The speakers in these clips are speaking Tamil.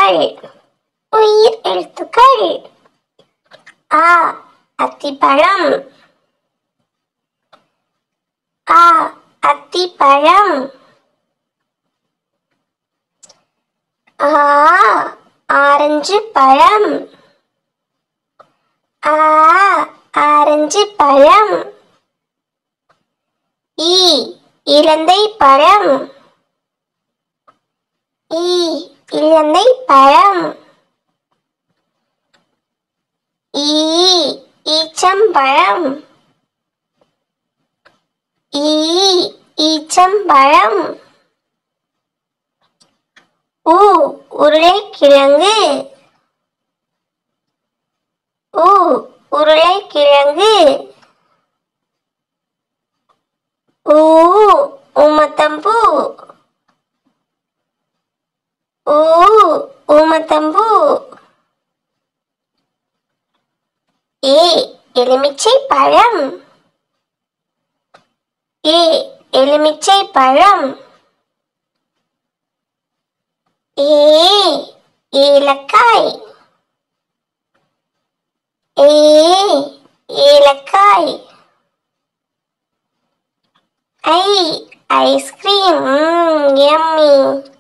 எழுத்துக்கள் உயிர் எழுத்துக்கள் ஆ அத்திப்பழம் ஆ அத்திப்பழம் ஆ ஆரஞ்சு பழம் ஆ ஆரஞ்சு பழம் ஈ இலந்தை பழம் ஈ இலந்தை பழம் ஈ ஈச்சம்பழம் ஈ ஈச்சம்பழம் உ உருளைக்கிழங்கு உ உருளைக்கிழங்கு ஊ உமத்தம்பூ ஊ ஊமத்தம்பூ ஏ எலுமிச்சை பழம் ஏ எலுமிச்சை பழம் ஏ ஏலக்காய் ஏ ஏலக்காய் ஐ ஐஸ்கிரீம் எம்மி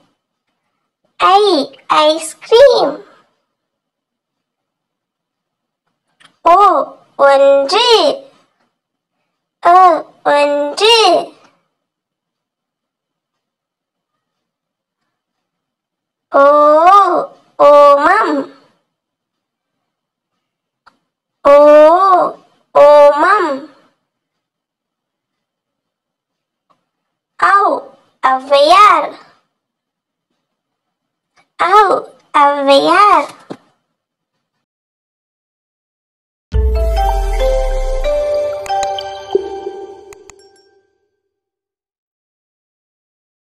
ஐ ஐஸ்கிரீம் ஓ ஒன்று ஓ ஒன்று ஓ ஓமம் ஓ ஓமம் ஔ ஔவையார் ஔ ஔவையார்